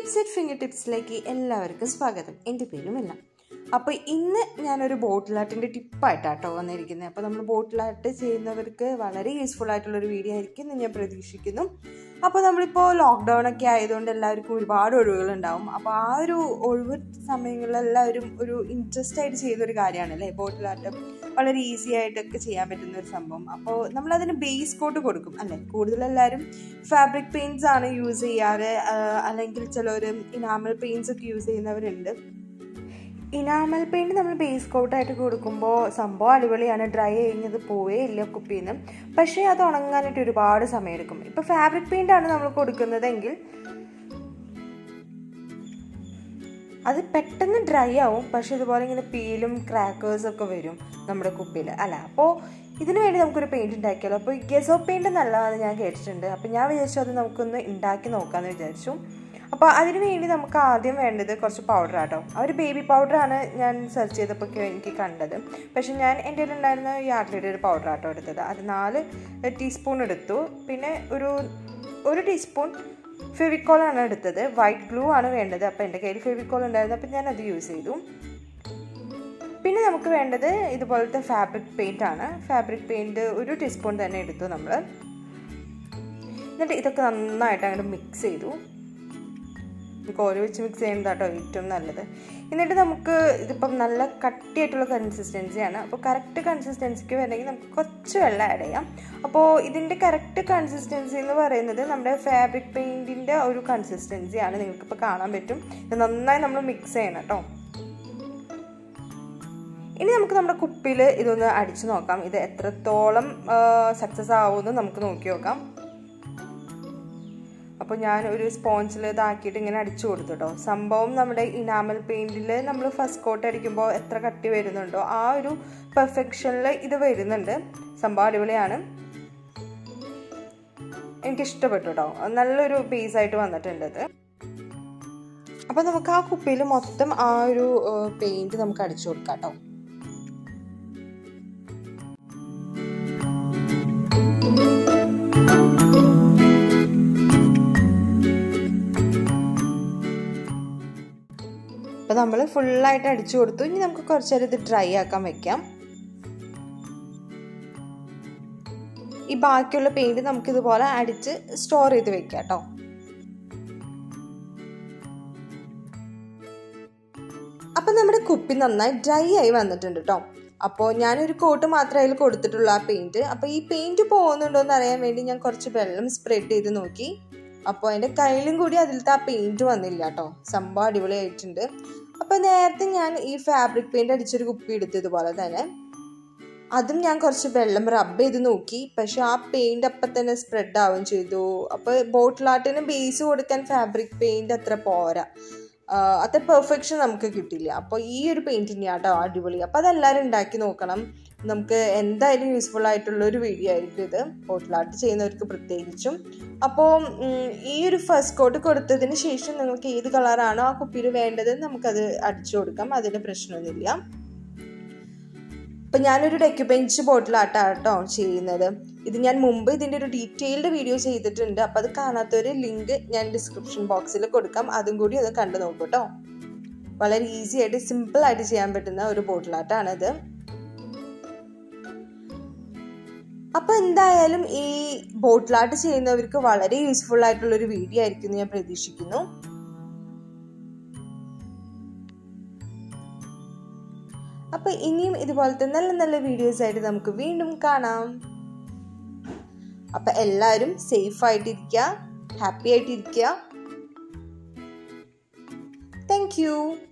tips at finger ടിപ്സിലേക്ക് എല്ലാവർക്കും സ്വാഗതം എൻ്റെ പേരുമില്ല അപ്പോൾ ഇന്ന് ഞാനൊരു ബോട്ടിൽ ആർട്ടിൻ്റെ ടിപ്പായിട്ടാട്ടോ വന്നിരിക്കുന്നത് അപ്പോൾ നമ്മൾ ബോട്ടിൽ ആർട്ട് ചെയ്യുന്നവർക്ക് വളരെ യൂസ്ഫുൾ ആയിട്ടുള്ളൊരു വീഡിയോ ആയിരിക്കും എന്ന് ഞാൻ പ്രതീക്ഷിക്കുന്നു അപ്പോൾ നമ്മളിപ്പോൾ ലോക്ക്ഡൗൺ ഒക്കെ ആയതുകൊണ്ട് എല്ലാവർക്കും ഒരുപാട് ഒഴിവുകളുണ്ടാവും അപ്പോൾ ആ ഒരു ഒഴിവ് സമയങ്ങളിൽ എല്ലാവരും ഒരു ഇൻട്രസ്റ്റ് ആയിട്ട് ചെയ്യുന്നൊരു കാര്യമാണല്ലേ ബോട്ടിൽ ആർട്ട് വളരെ ഈസി ആയിട്ടൊക്കെ ചെയ്യാൻ പറ്റുന്ന ഒരു സംഭവം അപ്പോൾ നമ്മളതിന് ബേസ് കോട്ട് കൊടുക്കും അല്ലേ കൂടുതൽ എല്ലാവരും ഫാബ്രിക് പെയിൻറ്റ്സ് ആണ് യൂസ് ചെയ്യാറ് ആ, അല്ലെങ്കിൽ ചിലർ ഇനാമൽ പെയിൻറ്റ്സ് ഒക്കെ യൂസ് ചെയ്യുന്നവരുണ്ട് ഇനാമൽ പെയിൻറ്റ് നമ്മൾ ബേസ് കോട്ടായിട്ട് കൊടുക്കുമ്പോൾ സംഭവം അടിപൊളിയാണ് ഡ്രൈ കഴിഞ്ഞത് പോവേ ഇല്ല കുപ്പിയിൽ നിന്ന് പക്ഷേ അത് ഉണങ്ങാനായിട്ട് ഒരുപാട് സമയമെടുക്കും ഇപ്പോൾ ഫാബ്രിക് പെയിൻ്റ് ആണ് നമ്മൾ കൊടുക്കുന്നതെങ്കിൽ അത് പെട്ടെന്ന് ഡ്രൈ ആവും പക്ഷെ ഇതുപോലെ ഇങ്ങനെ പീലും ക്രാക്കേഴ്സ് ഒക്കെ വരും നമ്മുടെ കുപ്പിയിൽ അല്ല അപ്പോൾ ഇതിനു വേണ്ടി നമുക്കൊരു പെയിൻറ് ഉണ്ടാക്കിയാലോ അപ്പോൾ ഗെസോ പെയിൻറ് നല്ലതാണെന്ന് ഞാൻ കേട്ടിട്ടുണ്ട് അപ്പോൾ ഞാൻ വിചാരിച്ചു അത് നമുക്കൊന്ന് ഉണ്ടാക്കി നോക്കാമെന്ന് വിചാരിച്ചു അപ്പോൾ അതിന് വേണ്ടി നമുക്ക് ആദ്യം വേണ്ടത് കുറച്ച് പൗഡർ ആട്ടോ ആ ഒരു ബേബി പൗഡറാണ് ഞാൻ സെർച്ച് ചെയ്തപ്പോൾ എനിക്ക് കണ്ടത് പക്ഷെ ഞാൻ എൻ്റെ കയ്യിലുണ്ടായിരുന്ന യാർഡ്ലിയുടെ ഒരു പൗഡർ ആട്ടോ എടുത്തത് അത് നാല് ടീസ്പൂൺ എടുത്തു പിന്നെ ഒരു ഒരു ടീസ്പൂൺ ഫെവിക്കോളാണ് എടുത്തത് വൈറ്റ് ഗ്ലൂ ആണ് വേണ്ടത് അപ്പോൾ എൻ്റെ കയ്യിൽ ഫെവിക്കോൾ ഉണ്ടായിരുന്നു അപ്പോൾ ഞാൻ അത് യൂസ് ചെയ്തു പിന്നെ നമുക്ക് വേണ്ടത് ഇതുപോലത്തെ ഫാബ്രിക് പെയിൻ്റ് ആണ് ഫാബ്രിക് പെയിൻറ്റ് ഒരു ടീസ്പൂൺ തന്നെ എടുത്തു നമ്മൾ എന്നിട്ട് ഇതൊക്കെ നന്നായിട്ട് അങ്ങോട്ട് മിക്സ് ചെയ്തു കോരി വെച്ച് മിക്സ് ചെയ്യുന്നത് കേട്ടോ ഏറ്റവും നല്ലത് എന്നിട്ട് നമുക്ക് ഇതിപ്പം നല്ല കട്ടിയായിട്ടുള്ള കൺസിസ്റ്റൻസിയാണ് അപ്പോൾ കറക്റ്റ് കൺസിസ്റ്റൻസിക്ക് വരണമെങ്കിൽ നമുക്ക് കുറച്ച് വെള്ളം ആഡ് ചെയ്യാം അപ്പോൾ ഇതിൻ്റെ കറക്റ്റ് കൺസിസ്റ്റൻസി എന്ന് പറയുന്നത് നമ്മുടെ ഫാബ്രിക് പെയിൻറ്റിൻ്റെ ഒരു കൺസിസ്റ്റൻസിയാണ് നിങ്ങൾക്കിപ്പോൾ കാണാൻ പറ്റും ഇത് നന്നായി നമ്മൾ മിക്സ് ചെയ്യണം കേട്ടോ ഇനി നമുക്ക് നമ്മുടെ കുപ്പിയിൽ ഇതൊന്ന് അടിച്ചു നോക്കാം ഇത് എത്രത്തോളം സക്സസ് ആവുമെന്ന് നമുക്ക് നോക്കി നോക്കാം അപ്പോൾ ഞാൻ ഒരു സ്പോഞ്ചിൽ ഇതാക്കിയിട്ട് ഇങ്ങനെ അടിച്ചു കൊടുത്തു കേട്ടോ സംഭവം നമ്മുടെ ഇനാമൽ പെയിൻറ്റിൽ നമ്മൾ ഫസ്റ്റ് കോട്ട് അടിക്കുമ്പോൾ എത്ര കട്ടി വരുന്നുണ്ടോ ആ ഒരു പെർഫെക്ഷനിൽ ഇത് വരുന്നുണ്ട് സംഭവം അടിപൊളിയാണ് എനിക്കിഷ്ടപ്പെട്ടു കേട്ടോ നല്ലൊരു ബേസ് ആയിട്ട് വന്നിട്ടുണ്ട് ഇത് അപ്പോൾ നമുക്ക് ആ കുപ്പിയിൽ മൊത്തം ആ ഒരു പെയിൻറ്റ് നമുക്ക് അടിച്ചു കൊടുക്കാം കേട്ടോ അപ്പോൾ നമ്മൾ ഫുള്ളായിട്ട് അടിച്ചു കൊടുത്തു ഇനി നമുക്ക് കുറച്ച് നേരം ഇത് ഡ്രൈ ആക്കാൻ വെക്കാം ഈ ബാക്കിയുള്ള പെയിന്റ് നമുക്ക് ഇതുപോലെ അടിച്ച് സ്റ്റോർ ചെയ്ത് വെക്കാം കേട്ടോ അപ്പം നമ്മുടെ കുപ്പി നന്നായി ഡ്രൈ ആയി വന്നിട്ടുണ്ട് കേട്ടോ അപ്പോൾ ഞാനൊരു കോട്ട് മാത്രമേ അതിൽ കൊടുത്തിട്ടുള്ളൂ ആ പെയിൻറ്റ് അപ്പോൾ ഈ പെയിൻറ്റ് പോകുന്നുണ്ടോ എന്ന് അറിയാൻ വേണ്ടി ഞാൻ കുറച്ച് വെള്ളം സ്പ്രെഡ് ചെയ്ത് നോക്കി അപ്പോൾ എൻ്റെ കയ്യിലും കൂടി അതിലത്തെ ആ പെയിൻറ്റ് വന്നില്ല കേട്ടോ സംഭവം അടിപൊളിയായിട്ടുണ്ട് അപ്പോൾ നേരത്തെ ഞാൻ ഈ ഫാബ്രിക് പെയിൻറ്റ് അടിച്ചൊരു കുപ്പി എടുത്തു ഇതുപോലെ തന്നെ അതും ഞാൻ കുറച്ച് വെള്ളം റബ്ബ് ചെയ്ത് നോക്കി പക്ഷെ ആ പെയിൻറ് അപ്പം തന്നെ സ്പ്രെഡ് ആവുകയും ചെയ്തു അപ്പോൾ ബോട്ടിൽ ആർട്ടിന് ബേസ് കൊടുക്കാൻ ഫാബ്രിക് പെയിൻറ് അത്ര പോരാ അത്ര പെർഫെക്ഷൻ നമുക്ക് കിട്ടില്ല അപ്പോൾ ഈ ഒരു പെയിൻറ്റിൻ്റെ ആട്ടോ അടിപൊളി അപ്പോൾ അതെല്ലാവരും ഉണ്ടാക്കി നോക്കണം നമുക്ക് എന്തായാലും യൂസ്ഫുൾ ആയിട്ടുള്ള ഒരു വീഡിയോ ആയിരിക്കും ഇത് ബോട്ടിൽ ആർട്ട് ചെയ്യുന്നവർക്ക് പ്രത്യേകിച്ചും അപ്പോൾ ഈ ഒരു ഫസ്റ്റ് കോട്ട് കൊടുത്തതിന് ശേഷം നിങ്ങൾക്ക് ഏത് കളറാണോ ആ കുപ്പിയിൽ വേണ്ടത് നമുക്കത് അടിച്ചു കൊടുക്കാം അതിന് പ്രശ്നമൊന്നുമില്ല അപ്പം ഞാനൊരു ഡെക്യുബെഞ്ച് ബോട്ടിലാട്ടാണ് കേട്ടോ ചെയ്യുന്നത് ഇത് ഞാൻ മുമ്പ് ഇതിൻ്റെ ഒരു ഡീറ്റെയിൽഡ് വീഡിയോ ചെയ്തിട്ടുണ്ട് അപ്പം അത് കാണാത്തൊരു ലിങ്ക് ഞാൻ ഡിസ്ക്രിപ്ഷൻ ബോക്സിൽ കൊടുക്കാം അതും കൂടി ഒന്ന് കണ്ടു നോക്കൂ കേട്ടോ വളരെ ഈസി ആയിട്ട് സിമ്പിൾ ആയിട്ട് ചെയ്യാൻ പറ്റുന്ന ഒരു ബോട്ടിലാട്ടാണിത് അപ്പോൾ എന്തായാലും ഈ ബോട്ടിലാട്ട് ചെയ്യുന്നവർക്ക് വളരെ യൂസ്ഫുൾ ആയിട്ടുള്ള ഒരു വീഡിയോ ആയിരിക്കും എന്ന് ഞാൻ പ്രതീക്ഷിക്കുന്നു അപ്പൊ ഇനിയും ഇതുപോലത്തെ നല്ല നല്ല വീഡിയോസ് ആയിട്ട് നമുക്ക് വീണ്ടും കാണാം അപ്പൊ എല്ലാവരും സേഫ് ആയിട്ടിരിക്കുക ഹാപ്പി ആയിട്ടിരിക്കുക താങ്ക് യു